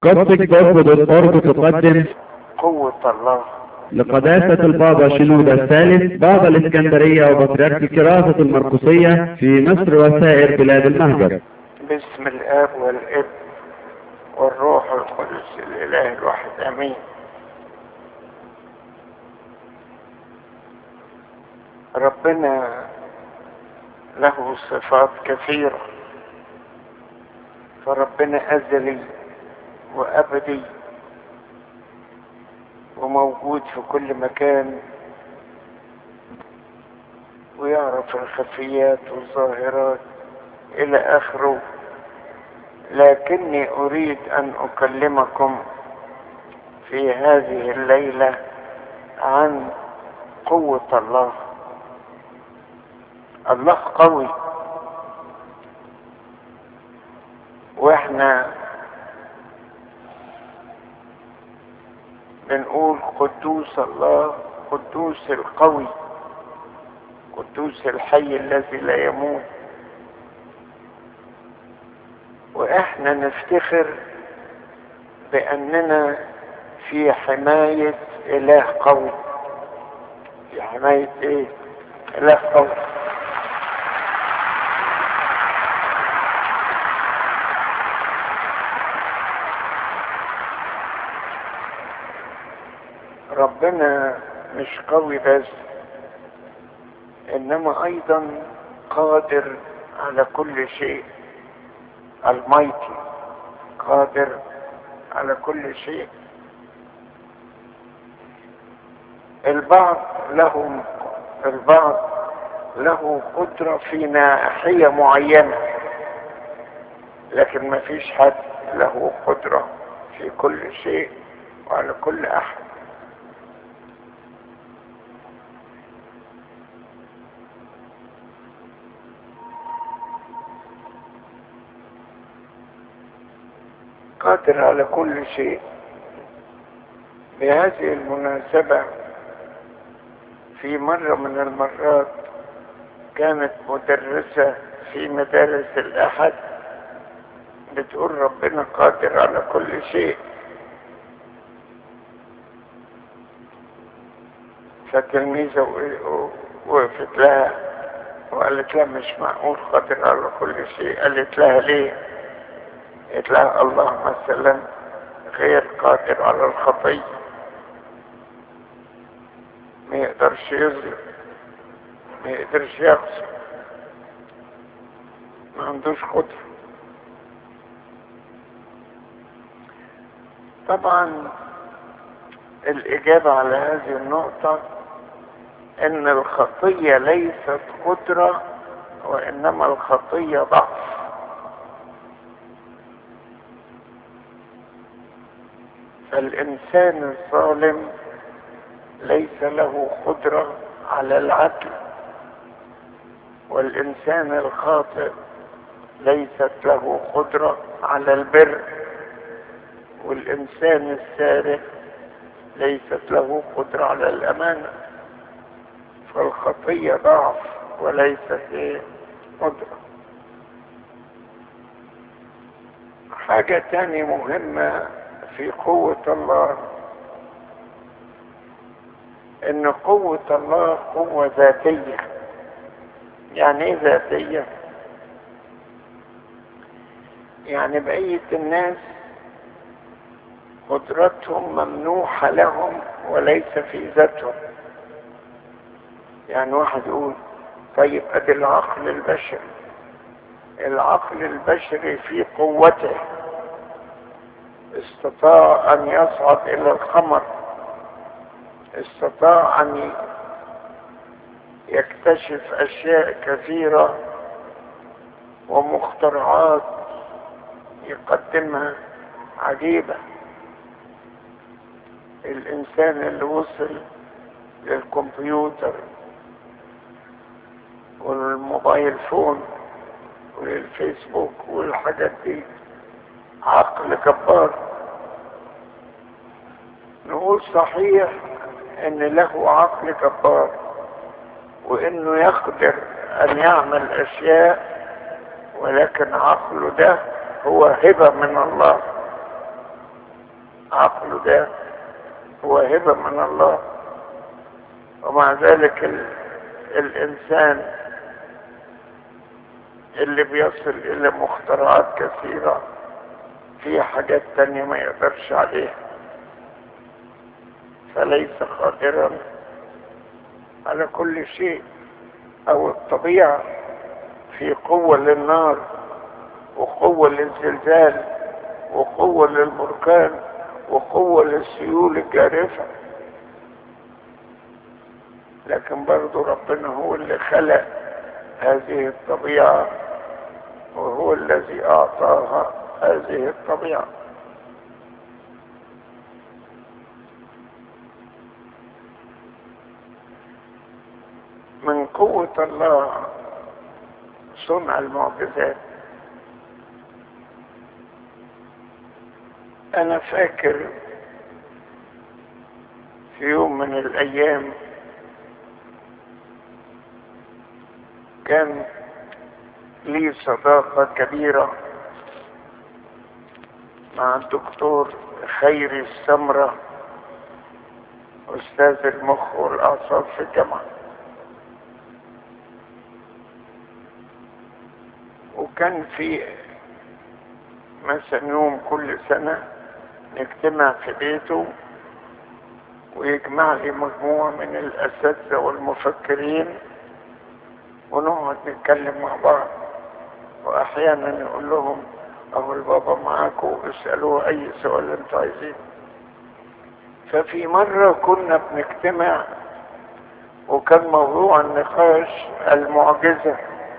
قصة جسد الأرض تقدم قوة الله لقداسة البابا شنودة الثالث بابا الإسكندرية وبطريرك كراسة المرقسية في مصر وسائر بلاد المهجر باسم الآب والابن والروح القدس الإله الواحد آمين ربنا له صفات كثيرة فربنا أزلي وأبدي وموجود في كل مكان ويعرف الخفيات والظاهرات إلى آخره لكني أريد أن أكلمكم في هذه الليلة عن قوة الله الله قوي واحنا بنقول قدوس الله قدوس القوي قدوس الحي الذي لا يموت واحنا نفتخر باننا في حماية اله قوي في حماية ايه اله قوي ربنا مش قوي بس انما ايضا قادر على كل شيء المايتي قادر على كل شيء البعض لهم البعض له قدرة في ناحية معينة لكن ما فيش حد له قدرة في كل شيء وعلى كل أحد قادر على كل شيء بهذه المناسبة في مرة من المرات كانت مدرسة في مدارس الأحد بتقول ربنا قادر على كل شيء فتلميذة وقفت لها وقالت لها مش معقول قادر على كل شيء قالت لها ليه قالت لها الله مثلا غير قادر على الخطية ما يقدرش يظلم ما يقدرش يغسل ما عندوش قدرة طبعا الإجابة على هذه النقطة إن الخطية ليست قدرة وإنما الخطية ضعف فالإنسان الظالم ليس له قدرة على العدل والإنسان الخاطئ ليست له قدرة على البر والإنسان السارق ليست له قدرة على الأمانة فالخطية ضعف وليست إيه قدرة حاجة تانية مهمة في قوة الله ان قوة الله قوة ذاتية يعني ايه ذاتية يعني بقية الناس قدرتهم ممنوحة لهم وليس في ذاتهم يعني واحد يقول طيب ادي العقل البشري العقل البشري في قوته استطاع ان يصعد الى القمر استطاع ان يكتشف اشياء كثيرة ومخترعات يقدمها عجيبة الانسان اللي وصل للكمبيوتر والموبايل فون وللفيسبوك والحاجات دي عقل جبار نقول صحيح ان له عقل جبار وانه يقدر ان يعمل اشياء ولكن عقله ده هو هبة من الله عقله ده هو هبة من الله ومع ذلك ال... الإنسان اللي بيصل إلى مخترعات كثيرة في حاجات تانية ما يقدرش عليها فليس قادرا على كل شيء أو الطبيعة في قوة للنار وقوة للزلزال وقوة للبركان وقوة للسيول الجارفة لكن برضو ربنا هو اللي خلق هذه الطبيعة وهو الذي أعطاها هذه الطبيعة من قوة الله صنع المعجزات أنا فاكر في يوم من الأيام كان لي صداقة كبيرة مع الدكتور خيري السمرة أستاذ المخ والأعصاب في الجامعة وكان في مثلا يوم كل سنة نجتمع في بيته ويجمع لي مجموعة من الأساتذة والمفكرين ونقعد نتكلم مع بعض وأحيانا يقول لهم أهو البابا معاكم اسألوه أي سؤال أنتوا عايزين ففي مرة كنا بنجتمع وكان موضوع النقاش المعجزة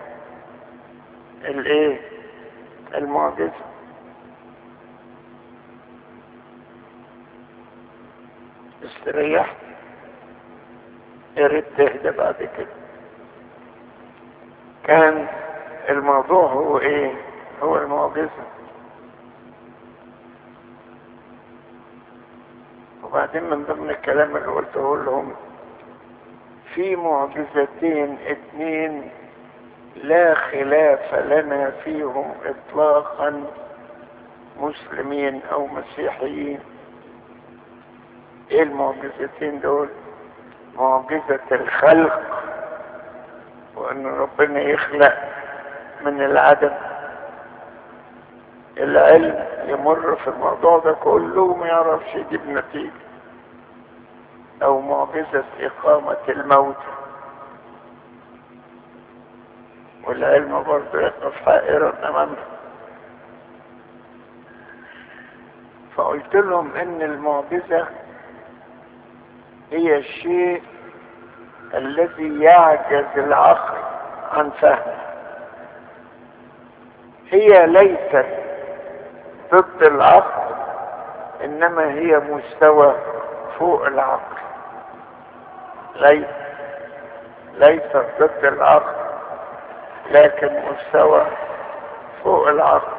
الايه المعجزة استريحت يا ريت تهدى بعد كده كان الموضوع هو ايه هو المعجزة وبعدين من ضمن الكلام اللي قلته لهم في معجزتين اتنين لا خلاف لنا فيهم اطلاقا مسلمين او مسيحيين ايه المعجزتين دول معجزة الخلق وان ربنا يخلق من العدم العلم يمر في الموضوع ده كله وما يعرفش يجيب نتيجة او معجزة اقامة الموت والعلم برضه يقف حائرا امامنا فقلت لهم ان المعجزة هي الشيء الذي يعجز العقل عن فهمه هي ليست ضد العقل انما هي مستوى فوق العقل ليس ليست ضد العقل لكن مستوى فوق العقل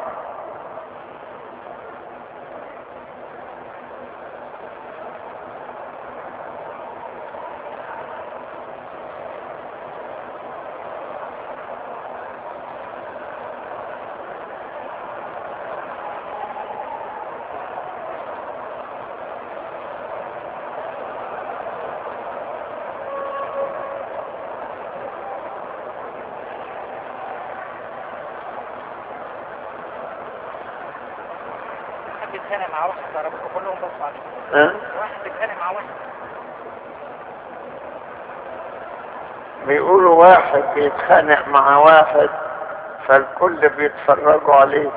واحد بيتخانق مع واحد ضربكم كلهم بصوا عليه ها؟ واحد بيتخانق مع واحد بيقولوا واحد بيتخانق مع واحد فالكل بيتفرجوا عليه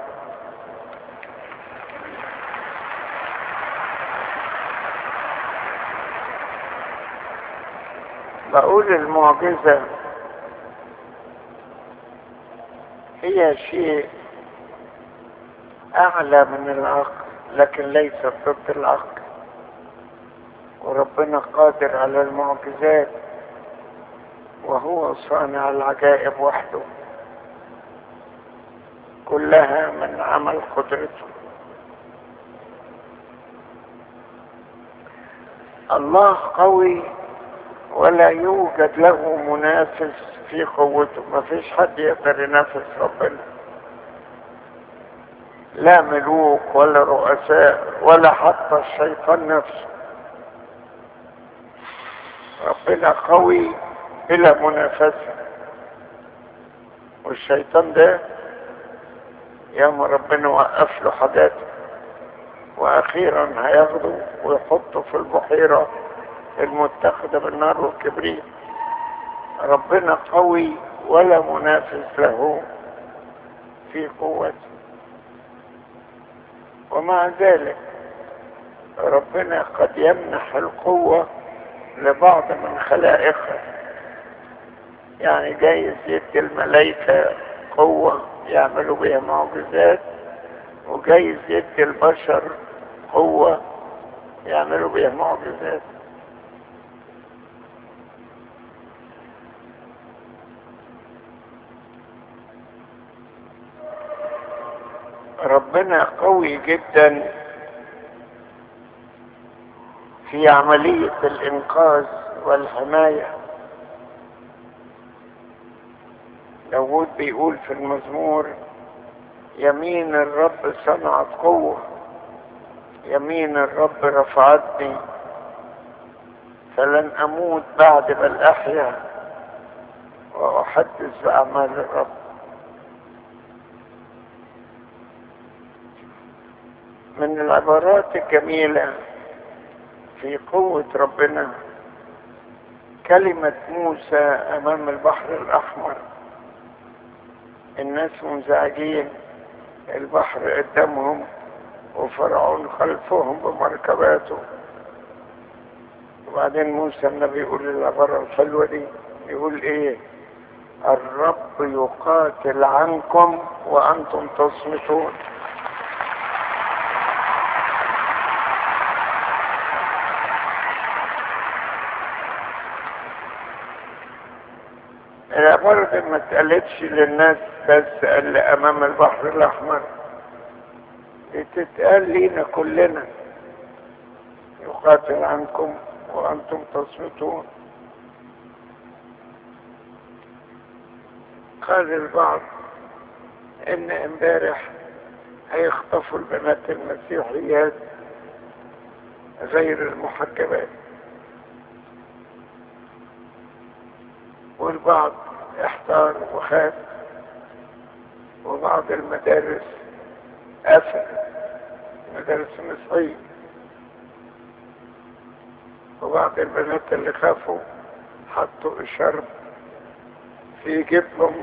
بقول المعجزة هي شيء أعلى من العقل لكن ليست ضد العقل وربنا قادر على المعجزات وهو صانع العجائب وحده كلها من عمل قدرته الله قوي ولا يوجد له منافس في قوته ما فيش حد يقدر ينافس ربنا لا ملوك ولا رؤساء ولا حتى الشيطان نفسه ربنا قوي بلا منافسة والشيطان ده يوم ربنا وقف له حاجاته واخيرا هياخده ويحطه في البحيرة المتخذة بالنار والكبريت ربنا قوي ولا منافس له في قوته ومع ذلك ربنا قد يمنح القوة لبعض من خلائقه يعني جايز يدي الملائكة قوة يعملوا بها معجزات وجايز يدي البشر قوة يعملوا بها معجزات ربنا قوي جدا في عملية الإنقاذ والحماية داود بيقول في المزمور يمين الرب صنعت قوة يمين الرب رفعتني فلن أموت بعد بل أحيا وأحدث بأعمال الرب من العبارات الجميلة في قوة ربنا كلمة موسى أمام البحر الأحمر الناس منزعجين البحر قدامهم وفرعون خلفهم بمركباته وبعدين موسى النبي يقول العبارة الحلوة دي يقول ايه الرب يقاتل عنكم وانتم تصمتون العبارة دي ما اتقالتش للناس بس اللي امام البحر الاحمر بتتقال لينا كلنا يقاتل عنكم وانتم تصمتون قال البعض ان امبارح هيخطفوا البنات المسيحيات غير المحجبات والبعض احتار وخاف وبعض المدارس قفل مدارس مصرية وبعض البنات اللي خافوا حطوا الشرب في جيبهم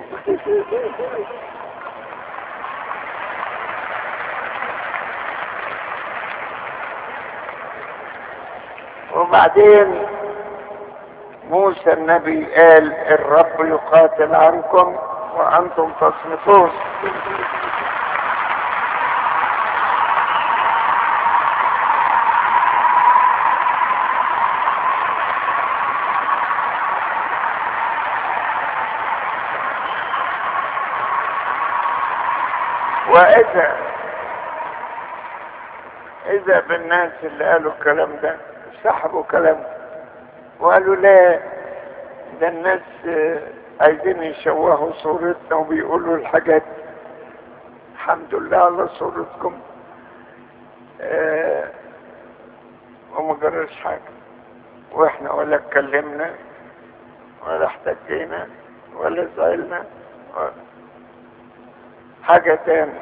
وبعدين موسى النبي قال الرب يقاتل عنكم وانتم تصمتون واذا اذا بالناس اللي قالوا الكلام ده سحبوا كلامه وقالوا لا ده الناس عايزين يشوهوا صورتنا وبيقولوا الحاجات الحمد لله على صورتكم اه وما جرش حاجة واحنا ولا اتكلمنا ولا احتجينا ولا زعلنا ولا حاجة تاني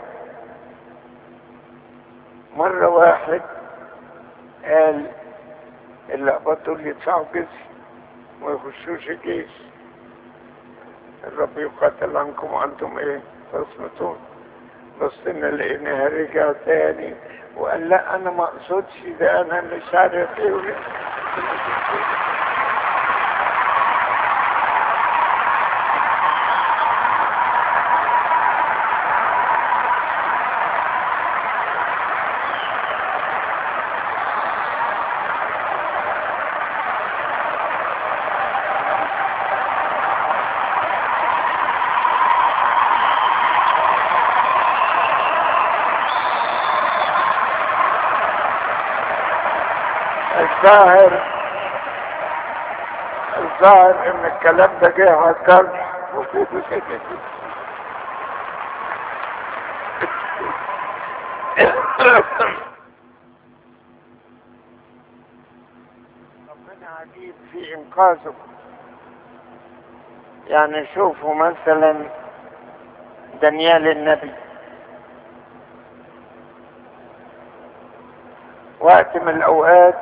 مرة واحد قال اللي دول يدفعوا جزية ما يخشوش الجيش الرب يقاتل عنكم وانتم ايه تصمتون بصينا لقيناها رجع تاني وقال لا انا ما اقصدش ده انا مش عارف ايه الظاهر الظاهر ان الكلام ده جه على الجرح عجيب في انقاذه يعني شوفوا مثلا دانيال النبي وقت من الاوقات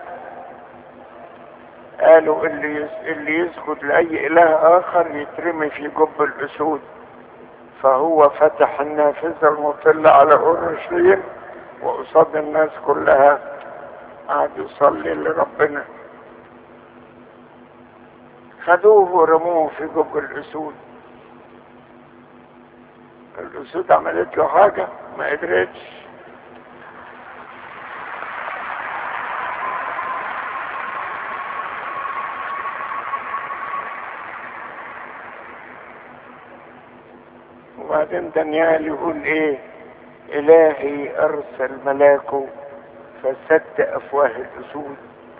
قالوا اللي يس... اللي يسجد لاي اله اخر يترمي في جب الاسود فهو فتح النافذه المطله على اورشليم وقصاد الناس كلها قعد يصلي لربنا خدوه ورموه في جب الاسود الاسود عملت له حاجه ما قدرتش وبعدين دانيال يقول ايه الهي ارسل ملاكه فسد افواه الاسود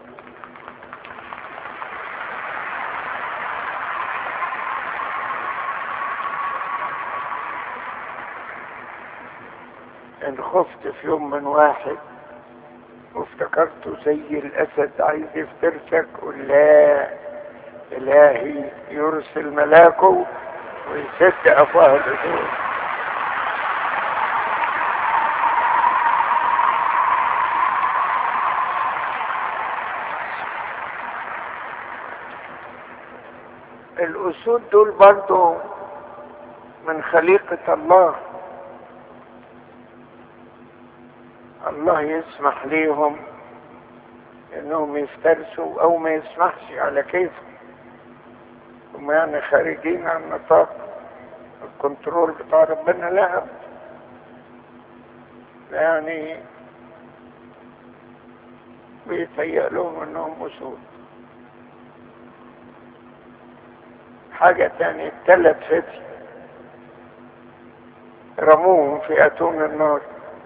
ان خفت في يوم من واحد وافتكرته زي الاسد عايز يفترسك قل لا الهي يرسل ملاكه ويسد افواه الاسود الاسود دول برضو من خليقة الله الله يسمح ليهم انهم يفترسوا او ما يسمحش على كيفهم هم يعني خارجين عن نطاق الكنترول بتاع ربنا لا يعني بيتهيأ لهم انهم اسود حاجة تانية التلات فتي رموهم في اتون النار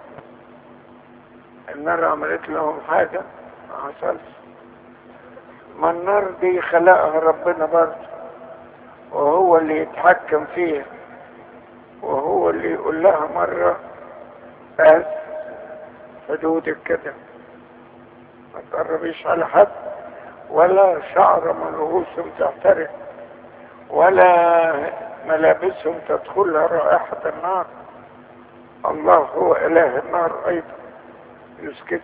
النار عملت لهم حاجة ما حصلش ما النار دي خلقها ربنا برضه وهو اللي يتحكم فيها وهو اللي يقول لها مرة بس حدودك كده ما تقربيش على حد ولا شعر من رؤوسهم تحترق ولا ملابسهم تدخلها رائحة النار الله هو إله النار أيضا يسكت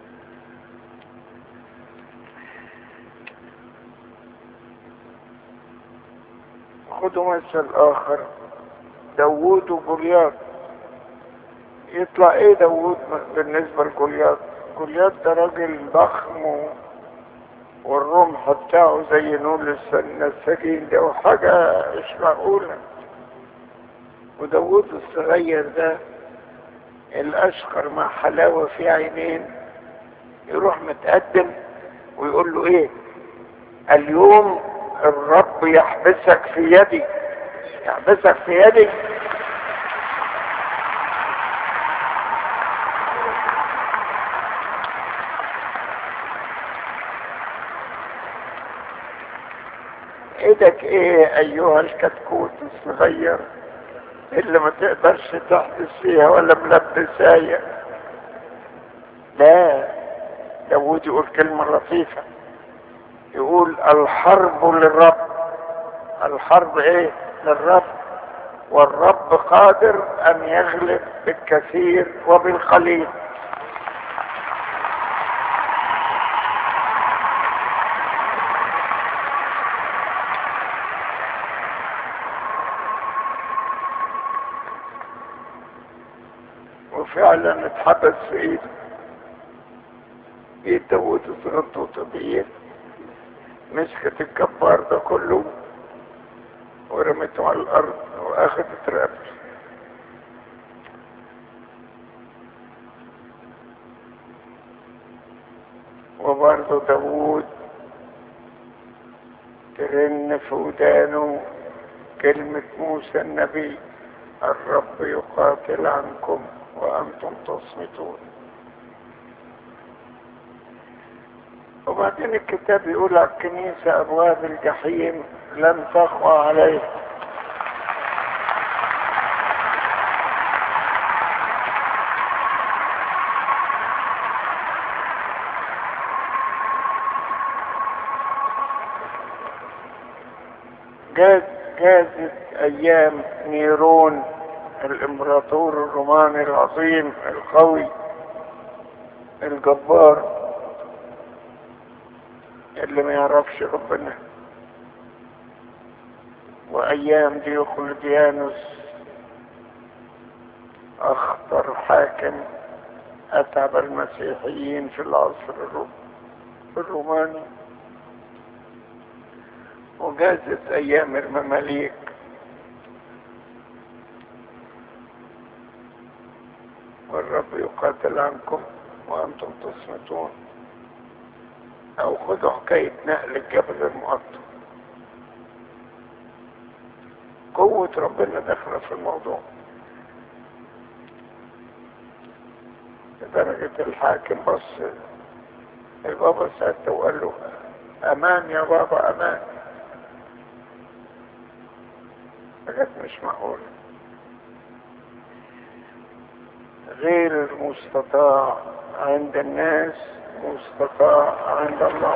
خدوا مثل آخر داوود وجولياط يطلع ايه داوود بالنسبة لجولياط جولياط ده راجل ضخم و... والرمح بتاعه زي نول النساجين ده وحاجة مش معقولة وداوود الصغير ده الأشقر مع حلاوة في عينين يروح متقدم ويقول له ايه اليوم الرب يحبسك في يدي يحبسك في يدي ايدك ايه ايها الكتكوت الصغير اللي ما تقدرش تحبس فيها ولا ملبسايا لا داود يقول كلمة لطيفة يقول الحرب للرب الحرب ايه للرب والرب قادر ان يغلب بالكثير وبالقليل وفعلا اتحبس في ايده ايد داوود الصغنطوطة ديت مسكت الجبار ده كله ورمته على الارض واخدت رقبته وبرضه داوود ترن في ودانه كلمة موسى النبي الرب يقاتل عنكم وأنتم تصمتون وبعدين الكتاب يقول على الكنيسة أبواب الجحيم لن تقوى عليه جاز جازت ايام نيرون الامبراطور الروماني العظيم القوي الجبار اللي ما يعرفش ربنا وايام ديوقلديانوس اخطر حاكم اتعب المسيحيين في العصر الروماني الروماني وجازت ايام المماليك والرب يقاتل عنكم وانتم تصمتون او خذوا حكاية نقل الجبل المقطم قوة ربنا داخلة في الموضوع لدرجة الحاكم بص البابا سألته وقال له امان يا بابا امان حاجات مش معقولة غير المستطاع عند الناس مستطاع عند الله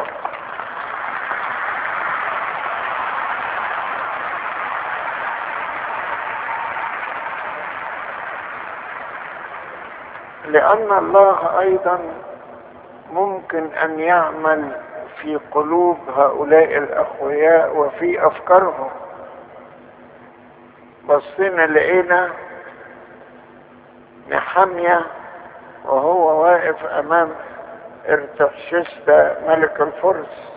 لأن الله أيضا ممكن أن يعمل في قلوب هؤلاء الأقوياء وفي أفكارهم بصينا لقينا نحمية وهو واقف أمام ارتحشست ملك الفرس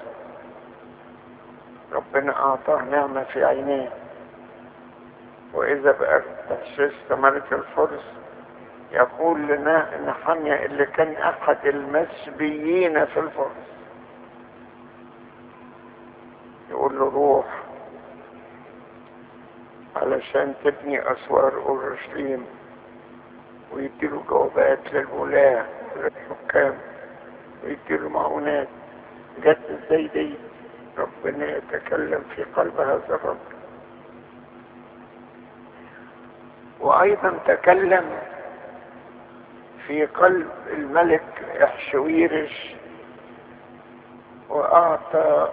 ربنا أعطاه نعمة في عينيه وإذا بارتحشست ملك الفرس يقول لنا نحمية اللي كان أحد المسبيين في الفرس يقول له روح علشان تبني أسوار أورشليم ويديله جوابات للولاة للحكام ويديله معونات جت ازاي دي ربنا يتكلم في قلب هذا الرجل وأيضا تكلم في قلب الملك احشويرش وأعطى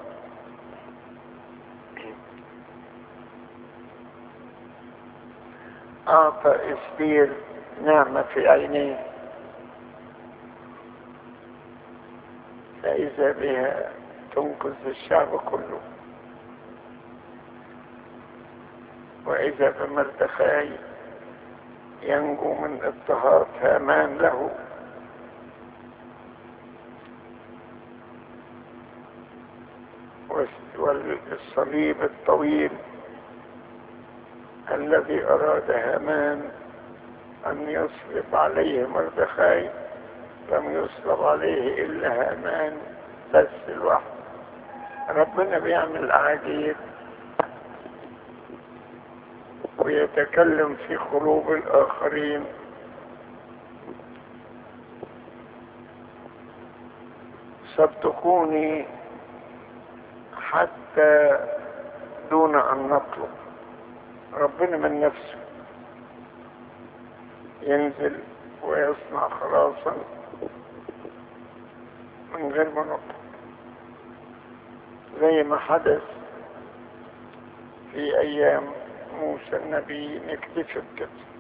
أعطى إستير نعمة في عينيه فإذا بها تنقذ الشعب كله وإذا بمردخاي ينجو من اضطهاد هامان له والصليب الطويل الذي أراد هامان أن يصلب عليه مردخاي لم يصلب عليه إلا هامان بس لوحده ربنا بيعمل عجيب ويتكلم في قلوب الآخرين صدقوني حتى دون أن نطلب ربنا من نفسه ينزل ويصنع خلاصا من غير ما نطلب زي ما حدث في ايام موسى النبي نكتشف كده